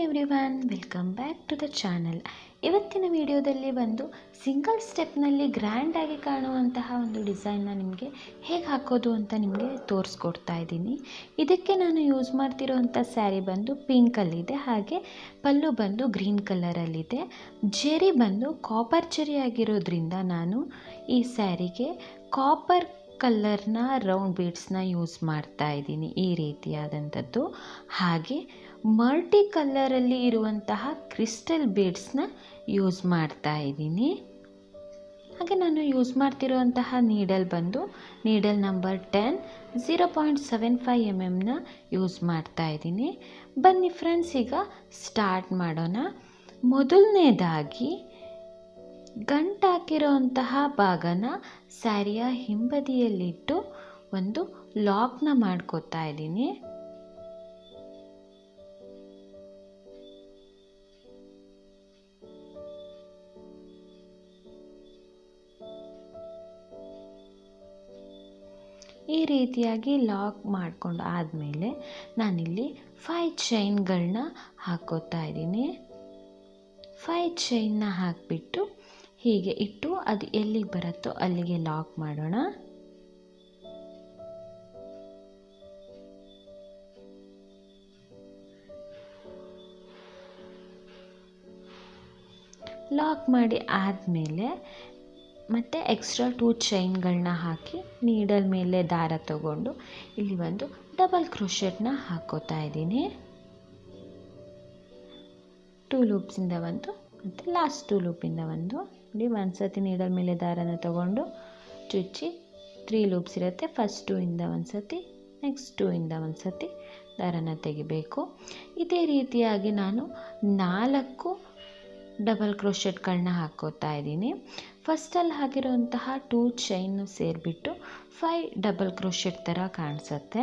everyone welcome back to the channel ಇವತ್ತಿನ ವಿಡಿಯೋದಲ್ಲಿ ಒಂದು ಸಿಂಗಲ್ ಸ್ಟೆಪ್ನಲ್ಲಿ ಗ್ರ್ಯಾಂಡಾಗಿ ಕಾಣುವಂತಹ ಒಂದು ಡಿಸೈನ್ನ ನಿಮಗೆ ಹೇಗೆ ಹಾಕೋದು ಅಂತ ನಿಮಗೆ ತೋರಿಸ್ಕೊಡ್ತಾ ಇದ್ದೀನಿ ಇದಕ್ಕೆ ನಾನು ಯೂಸ್ ಮಾಡ್ತಿರೋವಂಥ ಸ್ಯಾರಿ ಬಂದು ಪಿಂಕಲ್ಲಿದೆ ಹಾಗೆ ಪಲ್ಲು ಬಂದು ಗ್ರೀನ್ ಕಲರಲ್ಲಿದೆ ಜೆರಿ ಬಂದು ಕಾಪರ್ ಜೆರಿ ಆಗಿರೋದ್ರಿಂದ ನಾನು ಈ ಸ್ಯಾರಿಗೆ ಕಾಪರ್ ಕಲರ್ನ ರೌಂಡ್ ಬೀಡ್ಸ್ನ ಯೂಸ್ ಮಾಡ್ತಾ ಇದ್ದೀನಿ ಈ ರೀತಿಯಾದಂಥದ್ದು ಹಾಗೆ ಮಲ್ಟಿ ಕಲರಲ್ಲಿ ಇರುವಂತಹ ಕ್ರಿಸ್ಟಲ್ ಬೀಡ್ಸ್ನ ಯೂಸ್ ಮಾಡ್ತಾ ಇದ್ದೀನಿ ಹಾಗೆ ನಾನು ಯೂಸ್ ಮಾಡ್ತಿರುವಂತಹ ನೀಡಲ್ ಬಂದು needle number ten zero point seven five M ಎಮ್ನ ಯೂಸ್ ಮಾಡ್ತಾ ಇದ್ದೀನಿ ಬನ್ನಿ ಫ್ರೆಂಡ್ಸ್ ಈಗ ಸ್ಟಾರ್ಟ್ ಮಾಡೋಣ ಮೊದಲನೇದಾಗಿ ಗಂಟಾಕಿರೋಂತಹ ಭಾಗನ ಸ್ಯಾರಿಯ ಹಿಂಬದಿಯಲ್ಲಿಟ್ಟು ಒಂದು ಲಾಕ್ನ ಮಾಡ್ಕೋತಾ ಇದ್ದೀನಿ ಈ ರೀತಿಯಾಗಿ ಲಾಕ್ ಮಾಡಿಕೊಂಡು ಆದಮೇಲೆ ನಾನಿಲ್ಲಿ ಫೈ ಚೈನ್ಗಳನ್ನ ಹಾಕೋತಾ ಇದ್ದೀನಿ ಫೈ ಚೈನ್ನ ಹಾಕಿಬಿಟ್ಟು ಹೀಗೆ ಇಟ್ಟು ಅದು ಎಲ್ಲಿಗೆ ಬರುತ್ತೋ ಅಲ್ಲಿಗೆ ಲಾಕ್ ಮಾಡೋಣ ಲಾಕ್ ಮಾಡಿ ಆದಮೇಲೆ ಮತ್ತು ಎಕ್ಸ್ಟ್ರಾ ಟೂ ಚೈನ್ಗಳನ್ನ ಹಾಕಿ ನೀಡಲ್ ಮೇಲೆ ದಾರ ತಗೊಂಡು ಇಲ್ಲಿ ಒಂದು ಡಬಲ್ ಕ್ರೋಶೆಟ್ನ ಹಾಕೋತಾ ಇದ್ದೀನಿ ಟೂ ಲೂಪ್ಸಿಂದ ಒಂದು ಮತ್ತು ಲಾಸ್ಟ್ ಟೂ ಲೂಪಿಂದ ಒಂದು ನೋಡಿ ಒಂದು ಸತಿ ನೀಡಲ್ ಮೇಲೆ ದಾರನ ತಗೊಂಡು ಚುಚ್ಚಿ ತ್ರೀ ಲೂಪ್ಸ್ ಇರುತ್ತೆ ಫಸ್ಟ್ ಟೂ ಇಂದ ಒಂದು ಸತಿ ನೆಕ್ಸ್ಟ್ ಟೂ ಇಂದ ಒಂದು ಸತಿ ದಾರನ ತೆಗಿಬೇಕು ಇದೇ ರೀತಿಯಾಗಿ ನಾನು ನಾಲ್ಕು ಡಬಲ್ ಕ್ರೋಶೆಟ್ಗಳನ್ನ ಹಾಕೋತಾ ಇದ್ದೀನಿ ಫಸ್ಟಲ್ಲಿ ಹಾಕಿರೋಂತಹ ಟೂ ಚೈನು ಸೇರಿಬಿಟ್ಟು ಫೈ ಡಬಲ್ ಕ್ರೋಶೆಟ್ ಥರ ಕಾಣಿಸುತ್ತೆ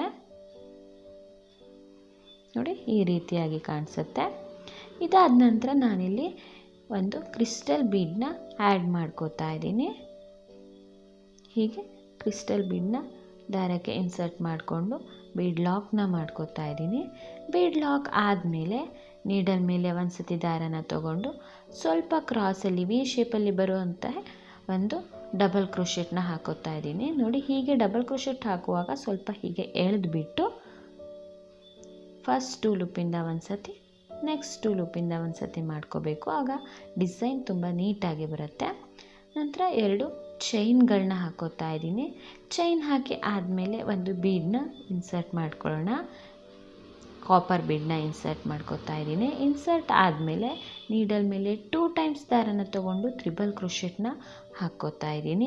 ನೋಡಿ ಈ ರೀತಿಯಾಗಿ ಕಾಣಿಸುತ್ತೆ ಇದಾದ ನಂತರ ನಾನಿಲ್ಲಿ ಒಂದು ಕ್ರಿಸ್ಟಲ್ ಬೀಡನ್ನ ಆ್ಯಡ್ ಮಾಡ್ಕೋತಾ ಇದ್ದೀನಿ ಹೀಗೆ ಕ್ರಿಸ್ಟಲ್ ಬೀಡನ್ನ ದಾರಕ್ಕೆ ಇನ್ಸರ್ಟ್ ಮಾಡಿಕೊಂಡು ಬೀಡ್ ಲಾಕ್ನ ಮಾಡ್ಕೋತಾ ಇದ್ದೀನಿ ಬೀಡ್ ಲಾಕ್ ಆದಮೇಲೆ ನೀಡಲ್ ಮೇಲೆ ಒಂದು ಸತಿ ದಾರನ ತಗೊಂಡು ಸ್ವಲ್ಪ ಕ್ರಾಸಲ್ಲಿ ವಿ ಶೇಪಲ್ಲಿ ಬರುವಂತಹ ಒಂದು ಡಬಲ್ ಕ್ರೋಶೆಟ್ನ ಹಾಕೋತಾ ಇದ್ದೀನಿ ನೋಡಿ ಹೀಗೆ ಡಬಲ್ ಕ್ರೋಶೆಟ್ ಹಾಕುವಾಗ ಸ್ವಲ್ಪ ಹೀಗೆ ಎಳೆದ್ಬಿಟ್ಟು ಫಸ್ಟ್ ಟೂ ಲೂಪಿಂದ ಒಂದು ಸತಿ ನೆಕ್ಸ್ಟ್ ಟೂ ಲೂಪಿಂದ ಒಂದು ಸತಿ ಮಾಡ್ಕೋಬೇಕು ಆಗ ಡಿಸೈನ್ ತುಂಬ ನೀಟಾಗಿ ಬರುತ್ತೆ ನಂತರ ಎರಡು ಚೈನ್ಗಳನ್ನ ಹಾಕೋತಾ ಇದ್ದೀನಿ ಚೈನ್ ಹಾಕಿ ಆದಮೇಲೆ ಒಂದು ಬೀಡನ್ನ ಇನ್ಸರ್ಟ್ ಮಾಡ್ಕೊಳ್ಳೋಣ ಕಾಪರ್ ಬೀಡನ್ನ ಇನ್ಸರ್ಟ್ ಮಾಡ್ಕೋತಾ ಇದ್ದೀನಿ ಇನ್ಸರ್ಟ್ ಆದಮೇಲೆ ನೀಡಲ್ ಮೇಲೆ ಟೂ ಟೈಮ್ಸ್ ದಾರನ ತೊಗೊಂಡು ತ್ರಿಬಲ್ ಕ್ರೋಶೆಟ್ನ ಹಾಕ್ಕೋತಾ ಇದ್ದೀನಿ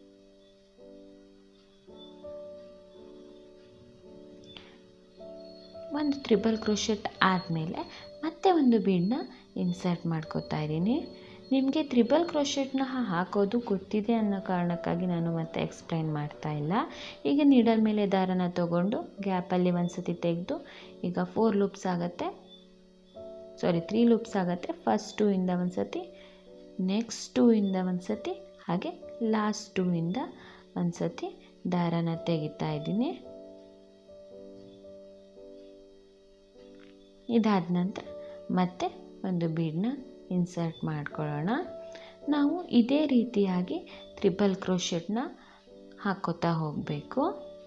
ಒಂದು ತ್ರಿಬಲ್ ಕ್ರೋಶೆಟ್ ಆದಮೇಲೆ ಮತ್ತೆ ಒಂದು ಬೀಡನ್ನ ಇನ್ಸರ್ಟ್ ಮಾಡ್ಕೋತಾ ಇದ್ದೀನಿ ನಿಮಗೆ ತ್ರಿಬಲ್ ಕ್ರೋಶೆಟ್ನ ಹಾಕೋದು ಗೊತ್ತಿದೆ ಅನ್ನೋ ಕಾರಣಕ್ಕಾಗಿ ನಾನು ಮತ್ತೆ ಎಕ್ಸ್ಪ್ಲೈನ್ ಮಾಡ್ತಾ ಇಲ್ಲ ಈಗ ನೀಡಲ್ ಮೇಲೆ ದಾರನ ತೊಗೊಂಡು ಗ್ಯಾಪಲ್ಲಿ ಒಂದು ಸತಿ ತೆಗೆದು ಈಗ ಫೋರ್ ಲೂಪ್ಸ್ ಆಗುತ್ತೆ ಸಾರಿ ತ್ರೀ ಲೂಪ್ಸ್ ಆಗುತ್ತೆ ಫಸ್ಟ್ ಟೂ ಇಂದ ಒಂದು ಸತಿ ನೆಕ್ಸ್ಟ್ ಟೂ ಇಂದ ಒಂದು ಸತಿ ಹಾಗೆ ಲಾಸ್ಟ್ ಟೂ ಇಂದ ಒಂದು ಸತಿ ದಾರನ ತೆಗಿತಾ ಇದ್ದೀನಿ ಇದಾದ ನಂತರ ಮತ್ತೆ ಒಂದು ಬೀಡನ್ನ ಇನ್ಸರ್ಟ್ ಮಾಡ್ಕೊಳ್ಳೋಣ ನಾವು ಇದೇ ರೀತಿಯಾಗಿ ತ್ರಿಬಲ್ ಕ್ರೋಶೆಟ್ನ ಹಾಕೋತಾ ಹೋಗಬೇಕು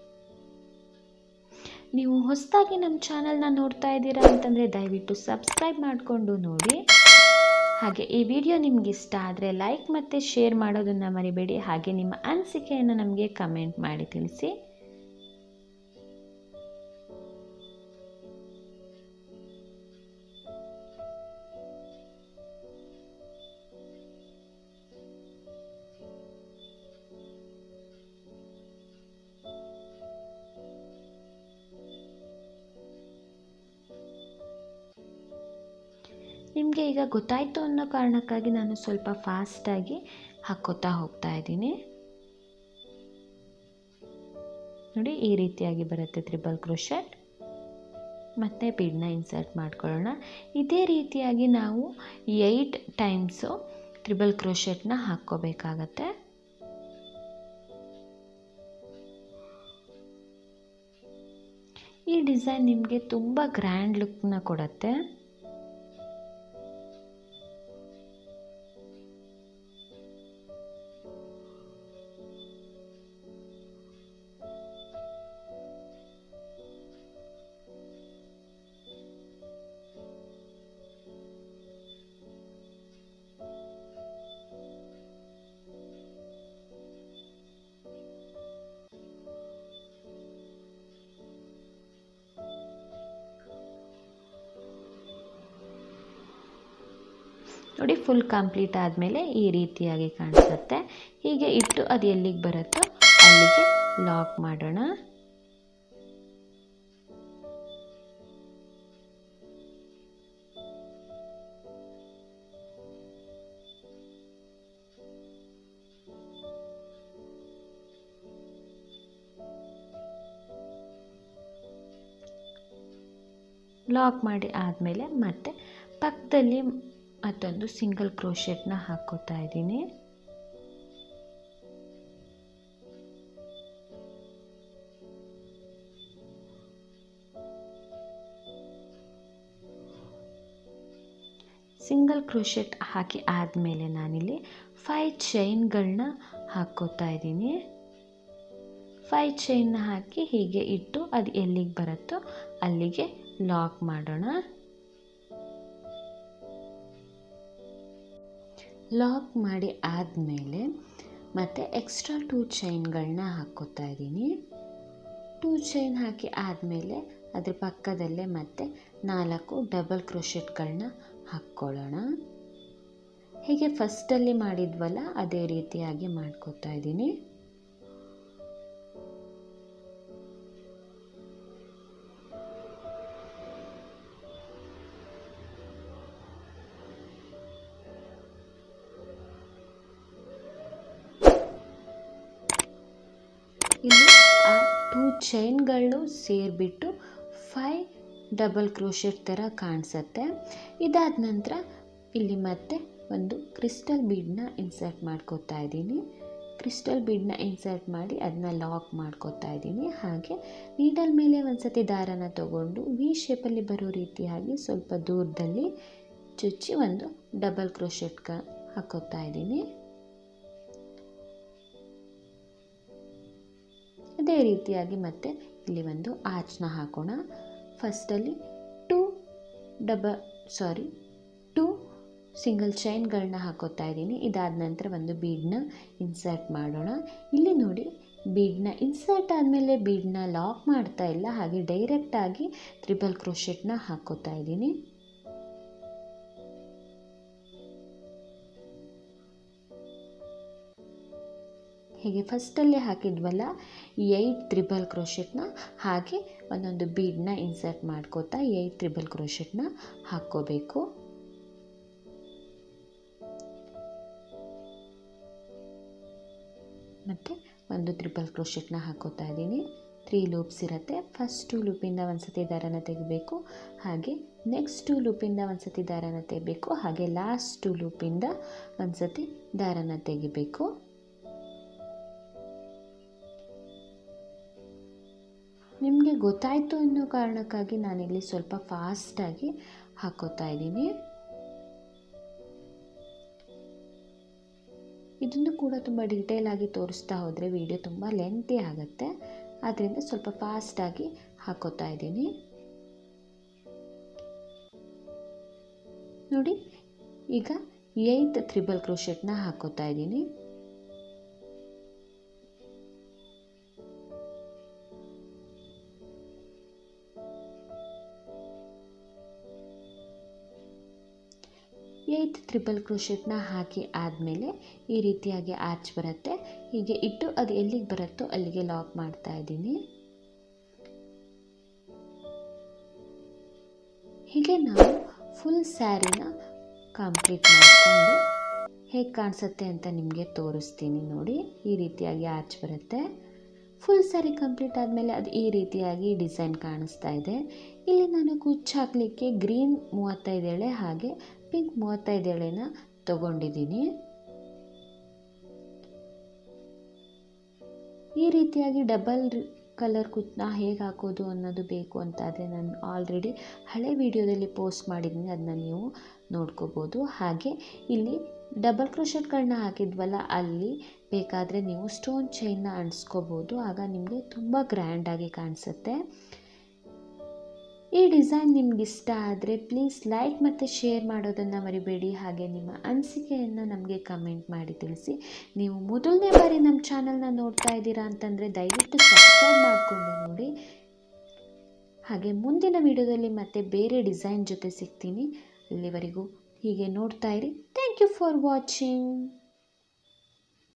ನೀವು ಹೊಸದಾಗಿ ನಮ್ಮ ಚಾನಲ್ನ ನೋಡ್ತಾ ಇದ್ದೀರಾ ಅಂತಂದರೆ ದಯವಿಟ್ಟು ಸಬ್ಸ್ಕ್ರೈಬ್ ಮಾಡಿಕೊಂಡು ನೋಡಿ ಹಾಗೆ ಈ ವಿಡಿಯೋ ನಿಮ್ಗೆ ಇಷ್ಟ ಆದರೆ ಲೈಕ್ ಮತ್ತು ಶೇರ್ ಮಾಡೋದನ್ನು ಮರಿಬೇಡಿ ಹಾಗೆ ನಿಮ್ಮ ಅನಿಸಿಕೆಯನ್ನು ನಮಗೆ ಕಮೆಂಟ್ ಮಾಡಿ ತಿಳಿಸಿ ನಿಮಗೆ ಈಗ ಗೊತ್ತಾಯಿತು ಅನ್ನೋ ಕಾರಣಕ್ಕಾಗಿ ನಾನು ಸ್ವಲ್ಪ ಫಾಸ್ಟಾಗಿ ಹಾಕ್ಕೋತಾ ಹೋಗ್ತಾ ಇದ್ದೀನಿ ನೋಡಿ ಈ ರೀತಿಯಾಗಿ ಬರುತ್ತೆ ತ್ರಿಬಲ್ ಕ್ರೋಶೆಟ್ ಮತ್ತು ಬೀಡನ್ನ ಇನ್ಸರ್ಟ್ ಮಾಡ್ಕೊಳ್ಳೋಣ ಇದೇ ರೀತಿಯಾಗಿ ನಾವು ಏಯ್ಟ್ ಟೈಮ್ಸು ತ್ರಿಬಲ್ ಕ್ರೋಶೆಟ್ನ ಹಾಕ್ಕೋಬೇಕಾಗತ್ತೆ ಈ ಡಿಸೈನ್ ನಿಮಗೆ ತುಂಬ ಗ್ರ್ಯಾಂಡ್ ಲುಕ್ನ ಕೊಡುತ್ತೆ ನೋಡಿ ಫುಲ್ ಕಂಪ್ಲೀಟ್ ಆದಮೇಲೆ ಈ ರೀತಿಯಾಗಿ ಕಾಣಿಸುತ್ತೆ ಹೀಗೆ ಇಟ್ಟು ಅದು ಎಲ್ಲಿಗೆ ಬರುತ್ತೋ ಅಲ್ಲಿಗೆ ಲಾಕ್ ಮಾಡೋಣ ಲಾಕ್ ಮಾಡಿ ಆದಮೇಲೆ ಮತ್ತೆ ಪಕ್ಕದಲ್ಲಿ ಮತ್ತೊಂದು ಸಿಂಗಲ್ ಕ್ರೋಶೆಟ್ನ ಹಾಕೋತಾ ಇದ್ದೀನಿ ಸಿಂಗಲ್ ಕ್ರೋಶೆಟ್ ಹಾಕಿ ಆದಮೇಲೆ ನಾನಿಲ್ಲಿ ಫೈ ಚೈನ್ಗಳನ್ನ ಹಾಕ್ಕೋತಾ ಇದ್ದೀನಿ ಫೈ ಚೈನ್ನ ಹಾಕಿ ಹೀಗೆ ಇಟ್ಟು ಅದು ಎಲ್ಲಿಗೆ ಬರುತ್ತೋ ಅಲ್ಲಿಗೆ ಲಾಕ್ ಮಾಡೋಣ ಲಾಕ್ ಮಾಡಿ ಆದಮೇಲೆ ಮತ್ತು ಎಕ್ಸ್ಟ್ರಾ ಟೂ ಚೈನ್ಗಳನ್ನ ಹಾಕ್ಕೋತಾ ಇದ್ದೀನಿ ಟೂ ಚೈನ್ ಹಾಕಿ ಆದಮೇಲೆ ಅದ್ರ ಪಕ್ಕದಲ್ಲೇ ಮತ್ತೆ ನಾಲ್ಕು ಡಬಲ್ ಕ್ರೋಶೆಟ್ಗಳನ್ನ ಹಾಕ್ಕೊಳ್ಳೋಣ ಹೀಗೆ ಫಸ್ಟಲ್ಲಿ ಮಾಡಿದ್ವಲ್ಲ ಅದೇ ರೀತಿಯಾಗಿ ಮಾಡ್ಕೋತಾ ಇದ್ದೀನಿ ಇಲ್ಲಿ ಆ ಟೂ ಚೈನ್ಗಳು ಸೇರಿಬಿಟ್ಟು ಫೈ ಡಬಲ್ ಕ್ರೋಶೆಟ್ ಥರ ಕಾಣಿಸುತ್ತೆ ಇದಾದ ನಂತರ ಇಲ್ಲಿ ಮತ್ತೆ ಒಂದು ಕ್ರಿಸ್ಟಲ್ ಬೀಡನ್ನ ಇನ್ಸರ್ಟ್ ಮಾಡ್ಕೋತಾ ಇದ್ದೀನಿ ಕ್ರಿಸ್ಟಲ್ ಬೀಡನ್ನ ಇನ್ಸರ್ಟ್ ಮಾಡಿ ಅದನ್ನ ಲಾಕ್ ಮಾಡ್ಕೋತಾ ಇದ್ದೀನಿ ಹಾಗೆ ನೀಡಲ್ ಮೇಲೆ ಒಂದ್ಸತಿ ದಾರನ ತಗೊಂಡು ವಿ ಶೇಪಲ್ಲಿ ಬರೋ ರೀತಿಯಾಗಿ ಸ್ವಲ್ಪ ದೂರದಲ್ಲಿ ಚುಚ್ಚಿ ಒಂದು ಡಬಲ್ ಕ್ರೋಶೆಟ್ಗ ಹಾಕೋತಾ ಇದ್ದೀನಿ ಅದೇ ರೀತಿಯಾಗಿ ಮತ್ತೆ ಇಲ್ಲಿ ಒಂದು ಆರ್ಚ್ನ ಹಾಕೋಣ ಫಸ್ಟಲ್ಲಿ ಟೂ ಡಬ ಸಾರಿ ಟೂ ಸಿಂಗಲ್ ಚೈನ್ಗಳನ್ನ ಹಾಕೋತಾ ಇದ್ದೀನಿ ಇದಾದ ನಂತರ ಒಂದು ಬೀಡನ್ನ ಇನ್ಸರ್ಟ್ ಮಾಡೋಣ ಇಲ್ಲಿ ನೋಡಿ ಬೀಡನ್ನ ಇನ್ಸರ್ಟ್ ಆದಮೇಲೆ ಬೀಡನ್ನ ಲಾಕ್ ಮಾಡ್ತಾ ಇಲ್ಲ ಹಾಗೆ ಡೈರೆಕ್ಟಾಗಿ ತ್ರಿಬಲ್ ಕ್ರೋಶೆಟ್ನ ಹಾಕೋತಾ ಇದ್ದೀನಿ ಹೀಗೆ ಫಸ್ಟಲ್ಲೇ ಹಾಕಿದ್ವಲ್ಲ ಏಯ್ಟ್ ತ್ರಿಬಲ್ ಕ್ರೋಶೆಟ್ನ ಹಾಗೆ ಒಂದೊಂದು ಬೀಡನ್ನ ಇನ್ಸರ್ಟ್ ಮಾಡ್ಕೋತಾ ಏಯ್ಟ್ ತ್ರಿಬಲ್ ಕ್ರೋಶೆಟ್ನ ಹಾಕ್ಕೋಬೇಕು ಮತ್ತು ಒಂದು ತ್ರಿಬಲ್ ಕ್ರೋಶೆಟ್ನ ಹಾಕೋತಾ ಇದ್ದೀನಿ ತ್ರೀ ಲೂಪ್ಸ್ ಇರುತ್ತೆ ಫಸ್ಟ್ ಟು ಲೂಪಿಂದ ಒಂದು ಸತಿ ದಾರನ ತೆಗಿಬೇಕು ಹಾಗೆ ನೆಕ್ಸ್ಟ್ ಟು ಲೂಪಿಂದ ಒಂದು ಸತಿ ದಾರನ ತೆಗಿಬೇಕು ಹಾಗೆ ಲಾಸ್ಟ್ ಟು ಲೂಪಿಂದ ಒಂದು ಸತಿ ದಾರನ ತೆಗಿಬೇಕು ನಿಮಗೆ ಗೊತ್ತಾಯಿತು ಅನ್ನೋ ಕಾರಣಕ್ಕಾಗಿ ನಾನಿಲ್ಲಿ ಸ್ವಲ್ಪ ಫಾಸ್ಟಾಗಿ ಹಾಕೋತಾ ಇದ್ದೀನಿ ಇದನ್ನು ಕೂಡ ತುಂಬ ಡೀಟೇಲ್ ಆಗಿ ತೋರಿಸ್ತಾ ಹೋದರೆ ವಿಡಿಯೋ ತುಂಬ ಲೆಂತಿ ಆಗುತ್ತೆ ಆದ್ದರಿಂದ ಸ್ವಲ್ಪ ಫಾಸ್ಟಾಗಿ ಹಾಕೋತಾ ಇದ್ದೀನಿ ನೋಡಿ ಈಗ ಏಯ್ತ್ ತ್ರಿಬಲ್ ಕ್ರೋಶೆಟ್ನ ಹಾಕೋತಾ ಇದ್ದೀನಿ ಏಯ್ತ್ ತ್ರಿಬಲ್ ಕ್ರೋಶೆಟ್ನ ಹಾಕಿ ಆದಮೇಲೆ ಈ ರೀತಿಯಾಗಿ ಆರ್ಚ್ ಬರುತ್ತೆ ಹೀಗೆ ಇಟ್ಟು ಅದು ಎಲ್ಲಿಗೆ ಬರುತ್ತೋ ಅಲ್ಲಿಗೆ ಲಾಕ್ ಮಾಡ್ತಾ ಇದ್ದೀನಿ ಹೀಗೆ ನಾವು ಫುಲ್ ಸ್ಯಾರಿನ ಕಂಪ್ಲೀಟ್ ಮಾಡಿಕೊಂಡು ಹೇಗೆ ಕಾಣಿಸುತ್ತೆ ಅಂತ ನಿಮಗೆ ತೋರಿಸ್ತೀನಿ ನೋಡಿ ಈ ರೀತಿಯಾಗಿ ಆರ್ಚ್ ಬರುತ್ತೆ ಫುಲ್ ಸ್ಯಾರಿ ಕಂಪ್ಲೀಟ್ ಆದಮೇಲೆ ಅದು ಈ ರೀತಿಯಾಗಿ ಡಿಸೈನ್ ಕಾಣಿಸ್ತಾ ಇದೆ ಇಲ್ಲಿ ನಾನು ಕುಚ್ಚು ಹಾಕಲಿಕ್ಕೆ ಗ್ರೀನ್ ಮೂವತ್ತೈದು ಎಳೆ ಹಾಗೆ ಪಿಂಕ್ ಮೂವತ್ತೈದು ಎಳೆನ ತಗೊಂಡಿದ್ದೀನಿ ಈ ರೀತಿಯಾಗಿ ಡಬಲ್ ಕಲರ್ ಕುಚ್ಚನ್ನ ಹೇಗೆ ಹಾಕೋದು ಅನ್ನೋದು ಬೇಕು ಅಂತಾದರೆ ನಾನು ಆಲ್ರೆಡಿ ಹಳೆ ವಿಡಿಯೋದಲ್ಲಿ ಪೋಸ್ಟ್ ಮಾಡಿದ್ದೀನಿ ಅದನ್ನ ನೀವು ನೋಡ್ಕೋಬೋದು ಹಾಗೆ ಇಲ್ಲಿ ಡಬಲ್ ಕ್ರೋಶೆಟ್ಗಳನ್ನ ಹಾಕಿದ್ವಲ್ಲ ಅಲ್ಲಿ ಬೇಕಾದರೆ ನೀವು ಸ್ಟೋನ್ ಚೈನ್ನ ಅಂಟಿಸ್ಕೋಬೋದು ಆಗ ನಿಮಗೆ ತುಂಬ ಗ್ರ್ಯಾಂಡಾಗಿ ಕಾಣಿಸುತ್ತೆ ಈ ಡಿಸೈನ್ ನಿಮ್ಗೆ ಇಷ್ಟ ಆದರೆ ಪ್ಲೀಸ್ ಲೈಕ್ ಮತ್ತು ಶೇರ್ ಮಾಡೋದನ್ನು ಮರಿಬೇಡಿ ಹಾಗೆ ನಿಮ್ಮ ಅನಿಸಿಕೆಯನ್ನು ನಮಗೆ ಕಮೆಂಟ್ ಮಾಡಿ ತಿಳಿಸಿ ನೀವು ಮೊದಲನೇ ಬಾರಿ ನಮ್ಮ ಚಾನಲ್ನ ನೋಡ್ತಾ ಇದ್ದೀರಾ ಅಂತಂದರೆ ದಯವಿಟ್ಟು ಸಬ್ಸ್ಕ್ರೈಬ್ ಮಾಡಿಕೊಂಡು ನೋಡಿ ಹಾಗೆ ಮುಂದಿನ ವಿಡಿಯೋದಲ್ಲಿ ಮತ್ತೆ ಬೇರೆ ಡಿಸೈನ್ ಜೊತೆ ಸಿಗ್ತೀನಿ ಅಲ್ಲಿವರೆಗೂ ಹೀಗೆ ನೋಡ್ತಾ ಇರಿ ಥ್ಯಾಂಕ್ ಯು ಫಾರ್ ವಾಚಿಂಗ್